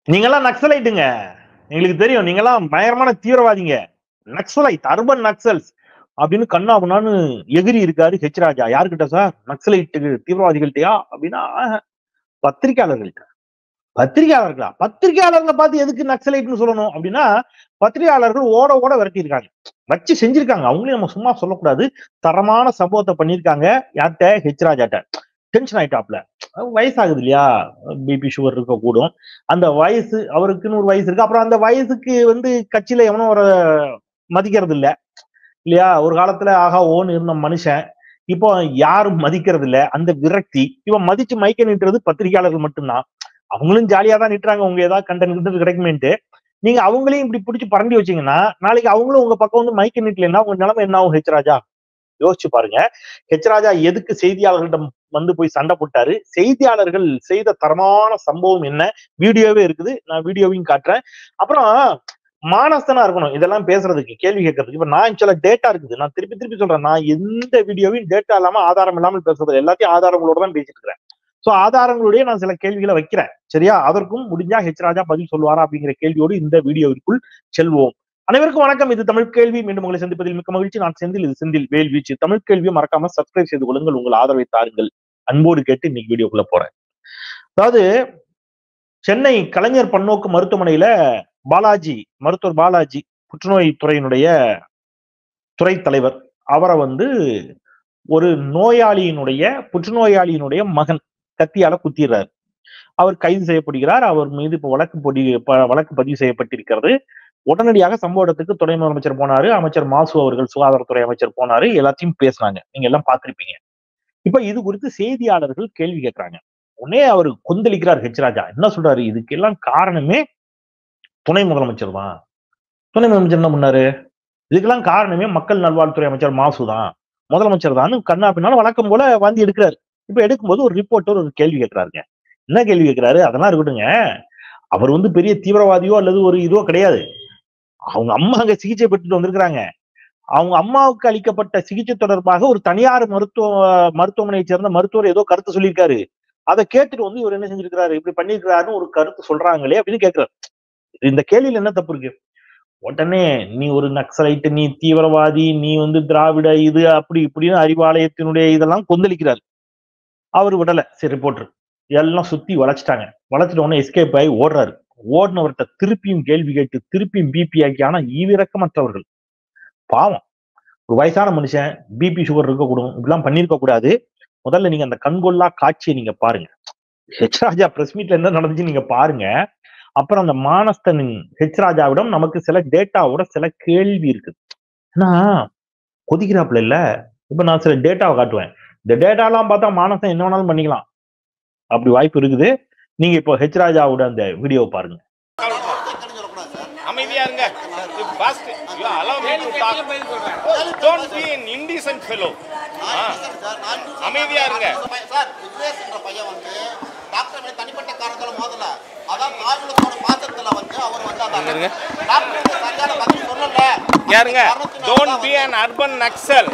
நீங்கெல்லாம் நக்சலைட்டுங்க எங்களுக்கு தெரியும் நீங்கெல்லாம் பயங்கரமான தீவிரவாதிங்க நக்சலைட் அர்பன் நக்சல்ஸ் அப்படின்னு கண்ணா பண்ணான்னு எகிரி இருக்காரு ஹெச் ராஜா யாருக்கிட்ட சார் நக்சலைட்டு தீவிரவாதிகள்கிட்டயா அப்படின்னா ஆஹ், பத்திரிக்கையாளர்கள்ட்ட பத்திரிகையாளர்களா பத்திரிகையாளர்களை பார்த்து எதுக்கு நக்சலைட்னு சொல்லணும் அப்படின்னா பத்திரிகையாளர்கள் ஓட ஓட விரட்டியிருக்காங்க வச்சு செஞ்சிருக்காங்க அவங்களையும் நம்ம சும்மா சொல்லக்கூடாது தரமான சம்பவத்தை பண்ணியிருக்காங்க யார்கிட்ட ஹெச் ராஜாட்ட டென்ஷன் ஆயிட்டாப்ல வயசாகுது இல்லையா பிபி சுகர் இருக்க கூடும் அந்த வயசு அவருக்குன்னு ஒரு வயசு இருக்கு அப்புறம் அந்த வயசுக்கு வந்து கட்சியில எவனும் ஒரு மதிக்கிறது இல்ல இல்லையா ஒரு காலத்துல ஆகா ஓன்னு இருந்த மனுஷன் இப்போ யாரும் மதிக்கிறது இல்ல அந்த விரக்தி இவன் மதிச்சு மைக்க நிட்டுறது பத்திரிகையாளர்கள் மட்டும்தான் அவங்களும் ஜாலியா தான் நிட்டுறாங்க உங்க ஏதாவது கண்டென்ட் கிடைக்குமேன்ட்டு நீங்க அவங்களையும் இப்படி பிடிச்சி பரண்டி வச்சீங்கன்னா நாளைக்கு அவங்களும் உங்க பக்கம் வந்து மைக்க நிட்டலைன்னா உங்க நிலைமை என்ன ஆகும் ஹெச் ராஜா யோசிச்சு பாருங்க ஹெச் ராஜா எதுக்கு செய்தியாளர்களிடம் வந்து போய் சண்டை போட்டாரு செய்தியாளர்கள் செய்த தரமான சம்பவம் என்ன வீடியோவே இருக்குது நான் வீடியோவையும் காட்டுறேன் அப்புறம் மானஸ்தனா இருக்கணும் இதெல்லாம் பேசுறதுக்கு கேள்வி கேட்கறதுக்கு இப்ப நான் சில டேட்டா இருக்குது நான் திருப்பி திருப்பி சொல்றேன் நான் எந்த வீடியோவையும் டேட்டா இல்லாம ஆதாரம் இல்லாமல் பேசுறது எல்லாத்தையும் ஆதாரங்களோட தான் பேசிட்டு இருக்கிறேன் சோ ஆதாரங்களுடைய நான் சில கேள்விகளை வைக்கிறேன் சரியா அதற்கும் முடிஞ்சா ஹெச் ராஜா பதில் சொல்வாரா அப்படிங்கிற கேள்வியோடு இந்த வீடியோவிற்குள் செல்வோம் அனைவருக்கும் வணக்கம் இது தமிழ் கேள்வி மீண்டும் உங்களை சந்திப்பதில் மிக்க மகிழ்ச்சி நான் செந்தில் இது செந்தில் வேல் வீச்சு தமிழ் கேள்வியை மறக்காம சப்ஸ்கிரைப் செய்து கொள்ளுங்கள் உங்கள் ஆதரவை தாருங்கள் அன்போடு கேட்டு இன்னைக்கு வீடியோக்குள்ள போறேன் அதாவது சென்னை கலைஞர் பன்னோக்கு மருத்துவமனையில பாலாஜி மருத்துவர் பாலாஜி புற்றுநோய் துறையினுடைய துறை தலைவர் அவரை வந்து ஒரு நோயாளியினுடைய புற்றுநோயாளியினுடைய மகன் கத்தியால குத்திடுறாரு அவர் கைது செய்யப்படுகிறார் அவர் மீது இப்ப வழக்கு பொடி ப- வழக்கு பதிவு செய்யப்பட்டிருக்கிறது உடனடியாக சம்பவ இடத்துக்கு துணை முதலமைச்சர் போனாரு அமைச்சர் மாசு அவர்கள் சுகாதாரத்துறை அமைச்சர் போனாரு எல்லாத்தையும் பேசினாங்க நீங்க எல்லாம் பார்த்திருப்பீங்க இப்ப இது குறித்து செய்தியாளர்கள் கேள்வி கேட்கறாங்க உடனே அவர் கொந்தளிக்கிறார் ஹெச் ராஜா என்ன சொல்றாரு இதுக்கெல்லாம் காரணமே துணை முதலமைச்சர் தான் துணை முதலமைச்சர் என்ன பண்ணாரு இதுக்கெல்லாம் காரணமே மக்கள் நல்வாழ்வுத்துறை அமைச்சர் மாசு தான் முதலமைச்சர் தான் கண்ணா பின்னாலும் வழக்கம் போல வாந்தி எடுக்கிறாரு இப்ப எடுக்கும்போது ஒரு ரிப்போர்ட்டர் ஒரு கேள்வி கேட்கிறாருங்க என்ன கேள்வி கேட்கிறாரு அதெல்லாம் இருக்கட்டுங்க அவர் வந்து பெரிய தீவிரவாதியோ அல்லது ஒரு இதோ கிடையாது அவங்க அம்மா அங்க சிகிச்சை பெற்றுட்டு வந்திருக்கிறாங்க அவங்க அம்மாவுக்கு அளிக்கப்பட்ட சிகிச்சை தொடர்பாக ஒரு தனியார் மருத்துவ மருத்துவமனையை சேர்ந்த மருத்துவர் ஏதோ கருத்து சொல்லியிருக்காரு அதை கேட்டுட்டு வந்து இவர் என்ன செஞ்சிருக்கிறாரு இப்படி பண்ணிருக்கிறாருன்னு ஒரு கருத்து சொல்றாங்களே அப்படின்னு கேட்கிறாரு இந்த கேள்வியில என்ன தப்பு இருக்கு உடனே நீ ஒரு நக்சலைட்டு நீ தீவிரவாதி நீ வந்து திராவிட இது அப்படி இப்படின்னு அறிவாலயத்தினுடைய இதெல்லாம் கொந்தளிக்கிறார் அவர் விடல சரி ரிப்போர்ட்டர் எல்லாம் சுத்தி வளைச்சிட்டாங்க வளைச்சிட்ட உடனே எஸ்கேப் ஆகி ஓடுறாரு ஓடினவர்கிட்ட திருப்பியும் கேள்வி கேட்டு திருப்பியும் பிபி ஆக்கி ஆனா ஈவிரக்கமற்றவர்கள் பாவம் ஒரு வயசான மனுஷன் பிபி சுகர் இருக்கக்கூடும் இப்படிலாம் பண்ணிருக்க கூடாது முதல்ல நீங்க அந்த கண்கொள்ளா காட்சியை நீங்க பாருங்க ஹெச் ராஜா பிரஸ் மீட்ல என்ன நடந்துச்சு நீங்க பாருங்க அப்புறம் அந்த மானஸ்தன் ஹெச் ராஜாவிடம் நமக்கு சில டேட்டாவோட சில கேள்வி இருக்குது ஏன்னா கொதிக்கிறாப்புல இல்ல இப்ப நான் சில டேட்டாவை காட்டுவேன் இந்த டேட்டாலாம் பார்த்தா மானஸ்தன் என்ன வேணாலும் பண்ணிக்கலாம் அப்படி வாய்ப்பு இருக்குது நீங்க இப்போ ஹெச் ராஜாவோட அந்த வீடியோவை பாருங்க அமைதியா இருங்க first you allow me to talk don't be an indecent fellow ஆ அமைதியா இருங்க சார் விக்னேஷ் என்ற பையன் வந்து டாக்டர் மேல தனிப்பட்ட காரணத்தால மோதல அதான் தாய்மொழியோட பாசத்துல வந்து அவர் வந்து அந்த இருங்க. டாக்டர் சரியான பதில் சொல்லல யாருங்க don't be an urban Naxal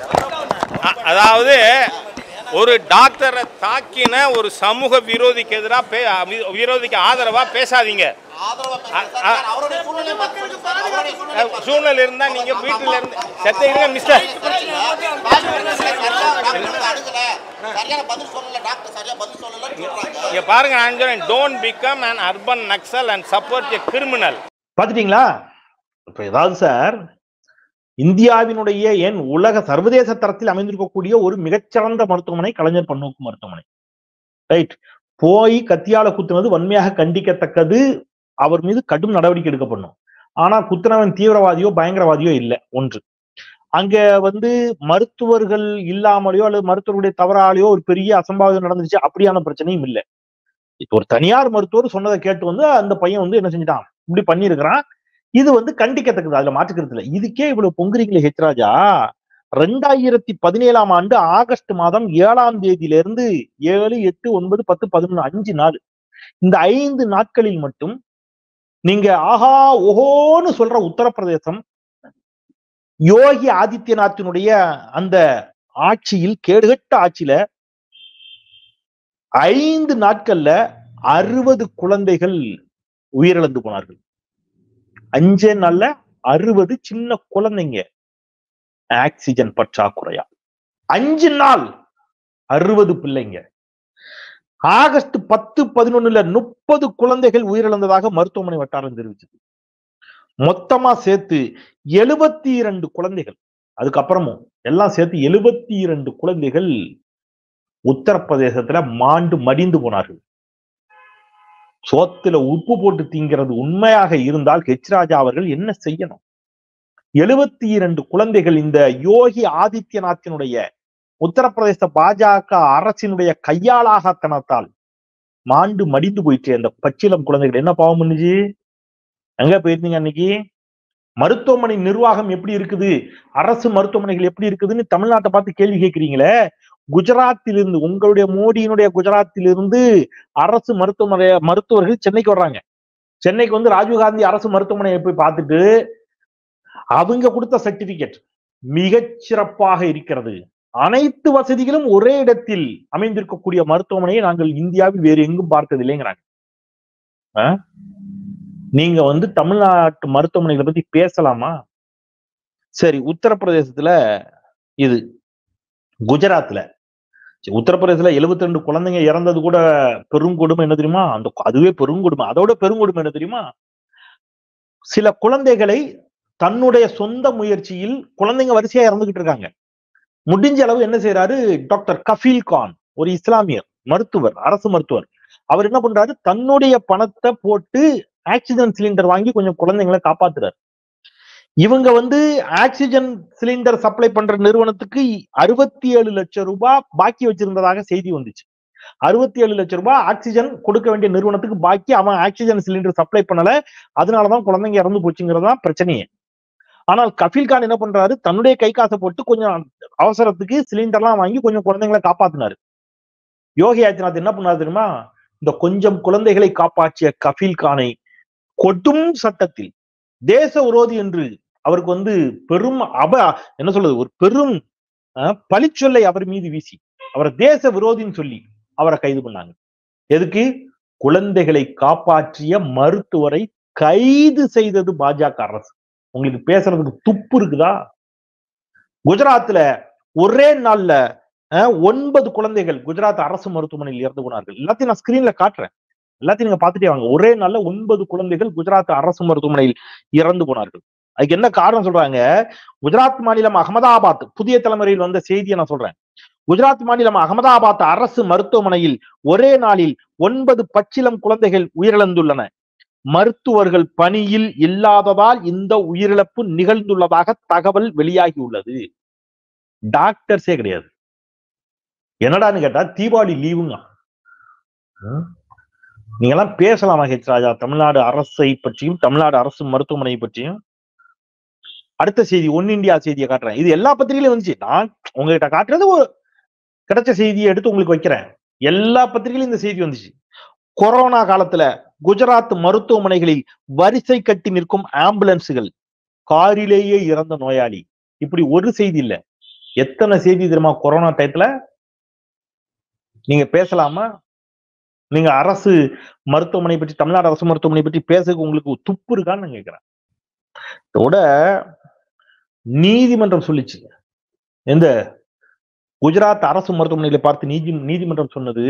அதாவது ஒரு டாக்டரை தாக்கின ஒரு சமூக விரோதிக்கு எதிராக பே வி- விரோதிக்கு ஆதரவா பேசாதீங்க ஆதரவா பேசுறாரு அ- சார். சார், அவருடைய சூழ்நிலையை பார்த்து சொல்லுங்க சார். அவருடைய சூழ்நிலையை அஹ், பார்த்து சூழ்நிலை இருந்தா நீங்க வீட்டுல இருந்து செத்த இருங்க மிஸ்டர் சொல்லுங்க. தாய்மொழியில சரியா டாக்டர் வந்து அணுகல சரியான பதில் சொல்லல டாக்டர் சரியா பதில் சொல்லலன்னு சொல்றாங்க இங்க பாருங்க நான் சொல்றேன் don't become an urban Naxal and support a criminal பாத்துட்டீங்களா இப்ப ஏதாவது சார் இந்தியாவினுடைய ஏன் உலக சர்வதேச தரத்தில் அமைந்திருக்கக்கூடிய ஒரு மிகச்சிறந்த மருத்துவமனை கலைஞர் பன்னோக்கு மருத்துவமனை ரைட் போய் கத்தியால குத்துனது வன்மையாக கண்டிக்கத்தக்கது அவர் மீது கடும் நடவடிக்கை எடுக்கப்படணும் ஆனா குத்துனவன் தீவிரவாதியோ பயங்கரவாதியோ இல்லை ஒன்று அங்க வந்து மருத்துவர்கள் இல்லாமலையோ அல்லது மருத்துவருடைய தவறாலேயோ ஒரு பெரிய அசம்பாவிதம் நடந்துச்சு அப்படியான பிரச்சனையும் இல்லை இப்போ ஒரு தனியார் மருத்துவர் சொன்னதை கேட்டு வந்து அந்த பையன் வந்து என்ன செஞ்சுட்டான் இப்படி பண்ணியிருக்கிறான் இது வந்து கண்டிக்கத்தக்கது அதுல மாற்றுக்கிறது இல்லை இதுக்கே இவ்வளவு பொங்குறீங்களே ஹெச் ராஜா ரெண்டாயிரத்தி பதினேழாம் ஆண்டு ஆகஸ்ட் மாதம் ஏழாம் தேதியில இருந்து ஏழு எட்டு ஒன்பது பத்து பதினொன்று அஞ்சு நாள் இந்த ஐந்து நாட்களில் மட்டும் நீங்க ஆஹா ஓஹோன்னு சொல்ற உத்தரப்பிரதேசம் யோகி ஆதித்யநாத்தினுடைய அந்த ஆட்சியில் கேடுகட்ட ஆட்சியில ஐந்து நாட்கள்ல அறுபது குழந்தைகள் உயிரிழந்து போனார்கள் அஞ்சே நாள்ல அறுபது சின்ன குழந்தைங்க ஆக்சிஜன் பற்றாக்குறையா அஞ்சு நாள் அறுபது பிள்ளைங்க ஆகஸ்ட் பத்து பதினொன்னுல முப்பது குழந்தைகள் உயிரிழந்ததாக மருத்துவமனை வட்டாரம் தெரிவிச்சது மொத்தமா சேர்த்து எழுபத்தி இரண்டு குழந்தைகள் அதுக்கப்புறமும் எல்லாம் சேர்த்து எழுபத்தி இரண்டு குழந்தைகள் உத்தரப்பிரதேசத்துல மாண்டு மடிந்து போனார்கள் சோத்துல உப்பு போட்டு திங்கிறது உண்மையாக இருந்தால் ஹெச் ராஜா அவர்கள் என்ன செய்யணும் எழுபத்தி இரண்டு குழந்தைகள் இந்த யோகி ஆதித்யநாத்தினுடைய உத்தரப்பிரதேச பாஜக அரசினுடைய கையாளாகத்தனத்தால் மாண்டு மடிந்து போயிட்டு அந்த பச்சிலம் குழந்தைகள் என்ன பாவம் பண்ணுச்சு எங்க போயிருந்தீங்க அன்னைக்கு மருத்துவமனை நிர்வாகம் எப்படி இருக்குது அரசு மருத்துவமனைகள் எப்படி இருக்குதுன்னு தமிழ்நாட்டை பார்த்து கேள்வி கேட்கிறீங்களே குஜராத்திலிருந்து உங்களுடைய மோடியினுடைய குஜராத்திலிருந்து அரசு மருத்துவமனை மருத்துவர்கள் சென்னைக்கு வர்றாங்க சென்னைக்கு வந்து ராஜீவ்காந்தி அரசு மருத்துவமனையை போய் பார்த்துட்டு அவங்க கொடுத்த சர்டிபிகேட் மிகச் சிறப்பாக இருக்கிறது அனைத்து வசதிகளும் ஒரே இடத்தில் அமைந்திருக்கக்கூடிய மருத்துவமனையை நாங்கள் இந்தியாவில் வேறு எங்கும் பார்த்தது இல்லைங்கிறாங்க ஆ? நீங்க வந்து தமிழ்நாட்டு மருத்துவமனைகளை பத்தி பேசலாமா சரி உத்தரப்பிரதேசத்துல இது குஜராத்ல சரி, உத்தரப்பிரதேசத்துல 72 ரெண்டு குழந்தைங்க இறந்தது கூட பெருங்கொடுமை என்ன தெரியுமா அந்த அதுவே பெருங்கொடுமை அதோட பெருங்கொடுமை என்ன தெரியுமா சில குழந்தைகளை தன்னுடைய சொந்த முயற்சியில் குழந்தைங்க வரிசையா இறந்துகிட்டு இருக்காங்க முடிஞ்ச அளவு என்ன செய்யறாரு டாக்டர் கஃபீல் கான் ஒரு இஸ்லாமியர் மருத்துவர் அரசு மருத்துவர் அவர் என்ன பண்றாரு தன்னுடைய பணத்தை போட்டு ஆக்சிஜன் சிலிண்டர் வாங்கி கொஞ்சம் குழந்தைங்களை காப்பாத்துறாரு இவங்க வந்து ஆக்சிஜன் சிலிண்டர் சப்ளை பண்ற நிறுவனத்துக்கு அறுபத்தி ஏழு லட்சம் ரூபாய் பாக்கி வச்சிருந்ததாக செய்தி வந்துச்சு அறுபத்தி ஏழு லட்சம் ரூபாய் ஆக்சிஜன் கொடுக்க வேண்டிய நிறுவனத்துக்கு பாக்கி அவன் ஆக்சிஜன் சிலிண்டர் சப்ளை பண்ணல அதனாலதான் குழந்தைங்க இறந்து போச்சுங்கிறதா பிரச்சனையே ஆனால் கஃபீல் கான் என்ன பண்றாரு தன்னுடைய கை காசை போட்டு கொஞ்சம் அவசரத்துக்கு சிலிண்டர்லாம் வாங்கி கொஞ்சம் குழந்தைங்களை காப்பாத்தினாரு யோகி ஆதித்யநாத் என்ன பண்ணாரு தெரியுமா இந்த கொஞ்சம் குழந்தைகளை காப்பாற்றிய கஃபீல் கானை கொடும் சட்டத்தில் தேச விரோதி என்று அவருக்கு வந்து பெரும் அப என்ன சொல்றது ஒரு பெரும் அஹ், பழிச்சொல்லை அவர் மீது வீசி அவரை தேச விரோதின்னு சொல்லி அவரை கைது பண்ணாங்க எதுக்கு குழந்தைகளை காப்பாற்றிய மருத்துவரை கைது செய்தது பாஜக அரசு உங்களுக்கு பேசுறதுக்கு துப்பு இருக்குதா குஜராத்ல ஒரே நாள்ல அஹ், ஒன்பது குழந்தைகள் குஜராத் அரசு மருத்துவமனையில் இறந்து போனார்கள் எல்லாத்தையும் நான் ஸ்கிரீன்ல காட்டுறேன் எல்லாத்தையும் நீங்க பார்த்துட்டே வாங்க ஒரே நாள்ல ஒன்பது குழந்தைகள் குஜராத் அரசு மருத்துவமனையில் இறந்து போனார்கள் அதுக்கு என்ன காரணம் சொல்றாங்க குஜராத் மாநிலம் அகமதாபாத் புதிய தலைமுறையில் வந்த செய்தியை நான் சொல்றேன் குஜராத் மாநிலம் அகமதாபாத் அரசு மருத்துவமனையில் ஒரே நாளில் ஒன்பது பச்சிலம் குழந்தைகள் உயிரிழந்துள்ளன மருத்துவர்கள் பணியில் இல்லாததால் இந்த உயிரிழப்பு நிகழ்ந்துள்ளதாக தகவல் வெளியாகியுள்ளது டாக்டர்ஸே கிடையாது என்னடான்னு கேட்டா தீபாவளி லீவுங்க ம்? நீங்கெல்லாம் பேசலாமா ஹெச் ராஜா தமிழ்நாடு அரசை பற்றியும் தமிழ்நாடு அரசு மருத்துவமனை பற்றியும் அடுத்த செய்தி ஒன் இந்தியா செய்தியை காட்டுறேன் இது எல்லா பத்திரிகையிலும் வந்துச்சு நான் உங்ககிட்ட காட்டுறது ஒரு கிடைச்ச செய்தியை எடுத்து உங்களுக்கு வைக்கிறேன் எல்லா பத்திரிகையிலும் இந்த செய்தி வந்துச்சு கொரோனா காலத்துல குஜராத் மருத்துவமனைகளில் வரிசை கட்டி நிற்கும் ஆம்புலன்ஸுகள் காரிலேயே இறந்த நோயாளி இப்படி ஒரு செய்தி இல்ல எத்தனை செய்தி தெரியுமா கொரோனா டயத்துல நீங்க பேசலாமா நீங்க அரசு மருத்துவமனை பற்றி தமிழ்நாடு அரசு மருத்துவமனை பற்றி பேசுறதுக்கு உங்களுக்கு துப்பு இருக்கான்னு நான் கேட்கிறேன் இதோட நீதிமன்றம் சொல்லிச்சு எந்த குஜராத் அரசு மருத்துவமனைகளை பார்த்து நீதி நீதிமன்றம் சொன்னது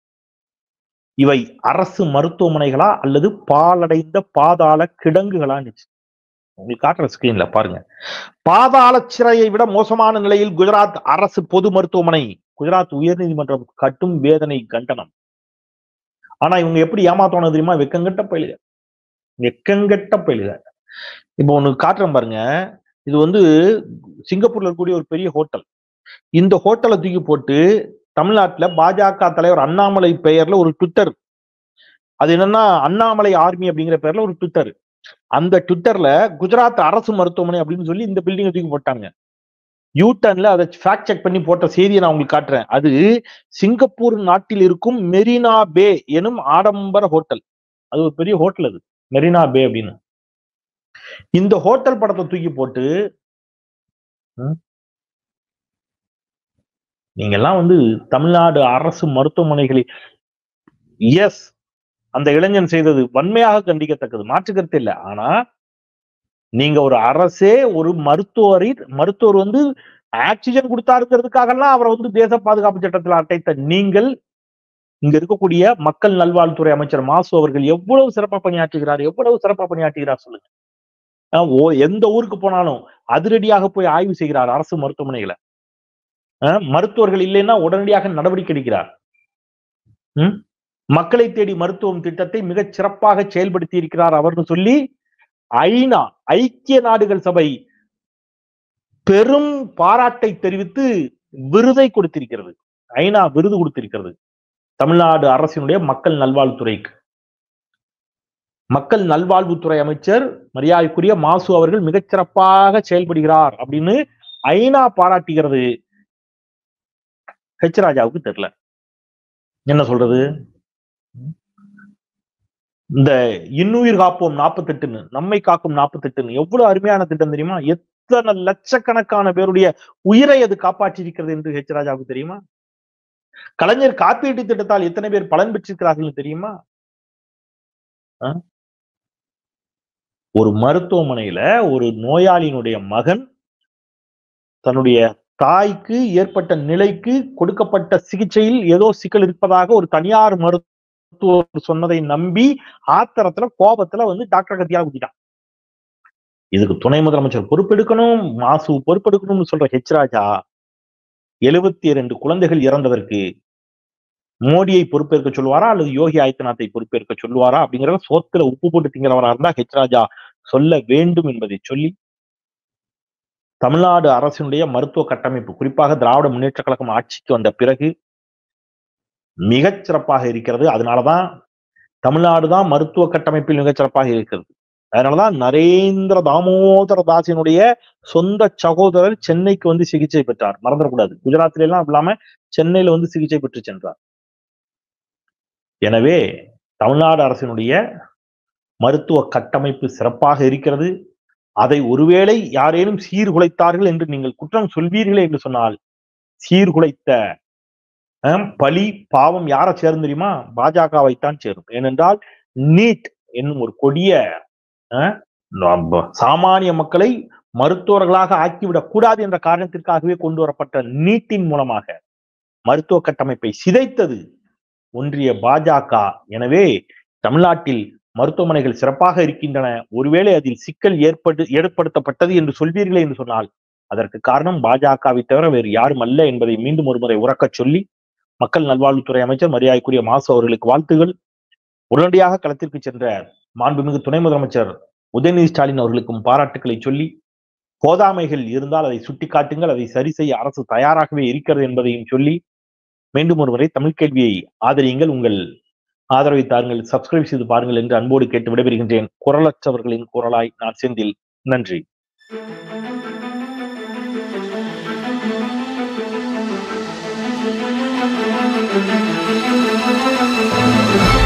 இவை அரசு மருத்துவமனைகளா அல்லது பாலடைந்த பாதாள கிடங்குகளான்னுச்சு உங்களுக்கு காட்டுற ஸ்கிரீன்ல பாருங்க பாதாள சிறையை விட மோசமான நிலையில் குஜராத் அரசு பொது மருத்துவமனை குஜராத் உயர்நீதிமன்றம் கட்டும் வேதனை கண்டனம் ஆனா இவங்க எப்படி ஏமாத்தணும் தெரியுமா வெக்கங்கட்ட பயிலுக வெக்கங்கட்ட பயிலுக இப்போ ஒண்ணு காட்டுறேன் பாருங்க இது வந்து சிங்கப்பூர்ல இருக்கக்கூடிய ஒரு பெரிய ஹோட்டல் இந்த ஹோட்டலை தூக்கி போட்டு தமிழ்நாட்டுல பாஜக தலைவர் அண்ணாமலை பெயர்ல ஒரு ட்விட்டர் அது என்னன்னா அண்ணாமலை ஆர்மி அப்படிங்கிற பேர்ல ஒரு ட்விட்டர் அந்த ட்விட்டர்ல குஜராத் அரசு மருத்துவமனை அப்படின்னு சொல்லி இந்த பில்டிங்கை தூக்கி போட்டாங்க யூ டர்ன்ல அதை ஃபேக்ட் செக் பண்ணி போட்ட செய்தியை நான் உங்களுக்கு காட்டுறேன் அது சிங்கப்பூர் நாட்டில் இருக்கும் மெரினா பே எனும் ஆடம்பர ஹோட்டல் அது ஒரு பெரிய ஹோட்டல் அது மெரினா பே அப்படின்னு இந்த ஹோட்டல் படத்தை தூக்கி போட்டு ம், நீங்க எல்லாம் வந்து தமிழ்நாடு அரசு மருத்துவமனைகளில் எஸ் அந்த இளைஞன் செய்தது வன்மையாக கண்டிக்கத்தக்கது மாற்று கருத்து இல்லை ஆனா நீங்க ஒரு அரசே ஒரு மருத்துவரை மருத்துவர் வந்து ஆக்சிஜன் கொடுத்தாருங்கிறதுக்காகலாம் அவரை வந்து தேச பாதுகாப்பு சட்டத்தில் அட்டைத்த நீங்கள் இங்க இருக்கக்கூடிய மக்கள் நல்வாழ்வுத்துறை அமைச்சர் மாசு அவர்கள் எவ்வளவு சிறப்பா பணியாற்றுகிறார் எவ்வளவு சிறப்பா பணியாற்றுகிறார் சொல்லுங்க ஆஹ் ஓ எந்த ஊருக்கு போனாலும் அதிரடியாக போய் ஆய்வு செய்கிறார் அரசு மருத்துவமனைகளை ஆஹ் மருத்துவர்கள் இல்லைன்னா உடனடியாக நடவடிக்கை எடுக்கிறார் ம்? மக்களை தேடி மருத்துவம் திட்டத்தை மிகச் சிறப்பாக செயல்படுத்தி இருக்கிறார் அவர்னு சொல்லி ஐநா ஐக்கிய நாடுகள் சபை பெரும் பாராட்டை தெரிவித்து விருதை கொடுத்திருக்கிறது ஐநா விருது கொடுத்திருக்கிறது தமிழ்நாடு அரசினுடைய மக்கள் நல்வாழ்வுத்துறைக்கு மக்கள் நல்வாழ்வுத்துறை அமைச்சர் மரியாதைக்குரிய மாசு அவர்கள் மிகச் சிறப்பாக செயல்படுகிறார் அப்படின்னு ஐநா பாராட்டுகிறது ஹெச் ராஜாவுக்கு தெரியல என்ன சொல்றது இந்த இன்னுயிர் காப்போம் நாற்பத்தெட்டுன்னு நம்மை காக்கும் நாற்பத்தெட்டுன்னு எவ்வளவு அருமையான திட்டம் தெரியுமா எத்தனை லட்சக்கணக்கான பேருடைய உயிரை அது காப்பாற்றி இருக்கிறது என்று ஹெச் ராஜாவுக்கு தெரியுமா கலைஞர் காப்பீட்டு திட்டத்தால் எத்தனை பேர் பலன் பெற்றிருக்கிறார்கள் தெரியுமா ஆ? ஒரு மருத்துவமனையில ஒரு நோயாளியினுடைய மகன் தன்னுடைய தாய்க்கு ஏற்பட்ட நிலைக்கு கொடுக்கப்பட்ட சிகிச்சையில் ஏதோ சிக்கல் இருப்பதாக ஒரு தனியார் மருத்துவர் சொன்னதை நம்பி ஆத்திரத்துல கோபத்துல வந்து டாக்டர் கத்தியால குத்திட்டான் இதுக்கு துணை முதலமைச்சர் பொறுப்பெடுக்கணும் மாசு பொறுப்பெடுக்கணும்னு சொல்ற ஹெச் ராஜா எழுபத்தி இரண்டு குழந்தைகள் இறந்ததற்கு மோடியை பொறுப்பேற்க சொல்லுவாரா அல்லது யோகி ஆதித்யநாத்தை பொறுப்பேற்க சொல்லுவாரா அப்படிங்கறத சோத்துல உப்பு போட்டு திங்கிறவரா இருந்தா ஹெச் ராஜா சொல்ல வேண்டும் என்பதை சொல்லி தமிழ்நாடு அரசினுடைய மருத்துவ கட்டமைப்பு குறிப்பாக திராவிட முன்னேற்ற கழகம் ஆட்சிக்கு வந்த பிறகு மிகச் சிறப்பாக இருக்கிறது அதனாலதான் தமிழ்நாடு தான் மருத்துவ கட்டமைப்பில் மிகச் சிறப்பாக இருக்கிறது அதனாலதான் நரேந்திர தாமோதர தாசினுடைய சொந்த சகோதரர் சென்னைக்கு வந்து சிகிச்சை பெற்றார் மறந்துடக்கூடாது குஜராத்ல எல்லாம் இல்லாம சென்னையில வந்து சிகிச்சை பெற்று சென்றார் எனவே தமிழ்நாடு அரசினுடைய மருத்துவ கட்டமைப்பு சிறப்பாக இருக்கிறது அதை ஒருவேளை யாரேனும் சீர்குலைத்தார்கள் என்று நீங்கள் குற்றம் சொல்வீர்களே என்று சொன்னால் சீர்குலைத்த அஹ், பழி பாவம் யாரை சேரும் தெரியுமா பாஜகவைத்தான் சேரும் ஏனென்றால் நீட் என்னும் ஒரு கொடிய அஹ், நம்ம சாமானிய மக்களை மருத்துவர்களாக ஆக்கிவிடக் கூடாது என்ற காரணத்திற்காகவே கொண்டு வரப்பட்ட நீட்டின் மூலமாக மருத்துவ கட்டமைப்பை சிதைத்தது ஒன்றிய பாஜக எனவே தமிழ்நாட்டில் மருத்துவமனைகள் சிறப்பாக இருக்கின்றன ஒருவேளை அதில் சிக்கல் ஏற்பட்டு ஏற்படுத்தப்பட்டது என்று சொல்வீர்களே என்று சொன்னால் அதற்கு காரணம் பாஜகவை தவிர வேறு யாரும் அல்ல என்பதை மீண்டும் ஒருமுறை உறக்கச் சொல்லி மக்கள் நல்வாழ்வுத்துறை அமைச்சர் மரியாதைக்குரிய மாசு அவர்களுக்கு வாழ்த்துகள் உடனடியாக களத்திற்கு சென்ற மாண்புமிகு துணை முதலமைச்சர் உதயநிதி ஸ்டாலின் அவர்களுக்கும் பாராட்டுக்களை சொல்லி போதாமைகள் இருந்தால் அதை சுட்டிக்காட்டுங்கள் அதை சரி செய்ய அரசு தயாராகவே இருக்கிறது என்பதையும் சொல்லி மீண்டும் ஒருமுறை தமிழ் கேள்வியை ஆதரியுங்கள் உங்கள் ஆதரவை தாருங்கள் சப்ஸ்கிரைப் செய்து பாருங்கள் என்று அன்போடு கேட்டு விடைபெறுகின்றேன் குரலற்றவர்களின் குரலாய் நான் செந்தில் நன்றி Thank you.